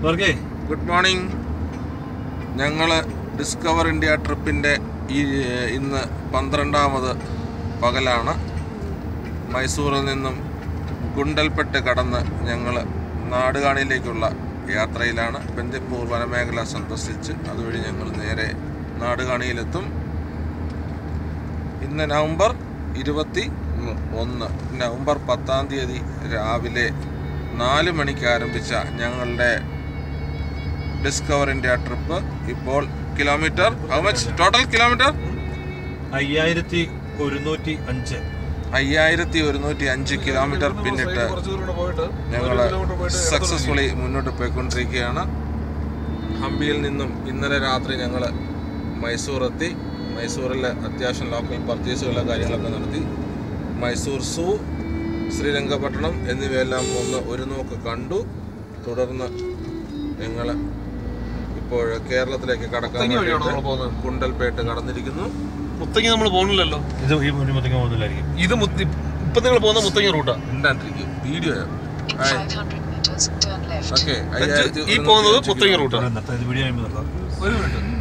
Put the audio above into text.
വർഗേ good morning ഞങ്ങൾ discover India ട്രിപ്പിൻ്റെ ഈ ഇന്ന് പന്ത്രണ്ടാമത് പകലാണ് മൈസൂറിൽ നിന്നും ഗുണ്ടൽപ്പെട്ട് കടന്ന് ഞങ്ങൾ നാടുകാണിയിലേക്കുള്ള യാത്രയിലാണ് ബന്ദിപ്പൂർ വനമേഖല സന്ദർശിച്ച് അതുവഴി ഞങ്ങൾ നേരെ നാടുകാണിയിലെത്തും ഇന്ന് നവംബർ ഇരുപത്തി ഒന്ന് നവംബർ പത്താം തീയതി രാവിലെ നാല് മണിക്ക് ആരംഭിച്ച ഞങ്ങളുടെ ഡിസ്കവർ ഇന്ത്യ ട്രിപ്പ് ഇപ്പോൾ kilometre how much total kilometre അയ്യായിരത്തി ഒരുന്നൂറ്റി അഞ്ച് അയ്യായിരത്തി ഒരുന്നൂറ്റി അഞ്ച് കിലോമീറ്റർ പിന്നിട്ട് ഞങ്ങൾ സക്സസ്ഫുള്ളി മുന്നോട്ട് പോയിക്കൊണ്ടിരിക്കുകയാണ് ഹംപിയിൽ നിന്നും ഇന്നലെ രാത്രി ഞങ്ങൾ മൈസൂർ എത്തി മൈസൂരിലെ അത്യാവശ്യം ലോക്കൽ പർച്ചേസുകളുടെ കാര്യങ്ങളൊക്കെ നടത്തി മൈസൂർ സൂ ശ്രീരംഗപട്ടണം എന്നിവയെല്ലാം ഒന്ന് ഒരു നോക്ക് കണ്ടു തുടർന്ന് ഞങ്ങൾ ഇപ്പോൾ കേരളത്തിലേക്ക് കടക്കാൻ മുത്തങ്ങ വഴിയാണോ വേണ്ടിയിട്ട് നമ്മൾ പോകുന്നത്? കുണ്ടൽപേട്ട് കടന്നിരിക്കുന്നു മുത്തങ്ങ നമ്മൾ പോകണില്ലല്ലോ ഇത് ഈ മുന്നിൽ മൊത്തം പോകുന്നില്ലായിരിക്കും ഇത് മുത്തി ഇപ്പൊ നിങ്ങൾ പോകുന്ന മുത്തങ്ങ റൂട്ടാ ഉണ്ടാണ്ടിരിക്കും video In 500 meters, turn left. Okay ഈ പോകുന്നത് മുത്തങ്ങ റൂട്ടാ നിർത്താം ഇത് വീഡിയോ കഴിയുമ്പോൾ നിർത്താം ഒരു മിനിറ്റ്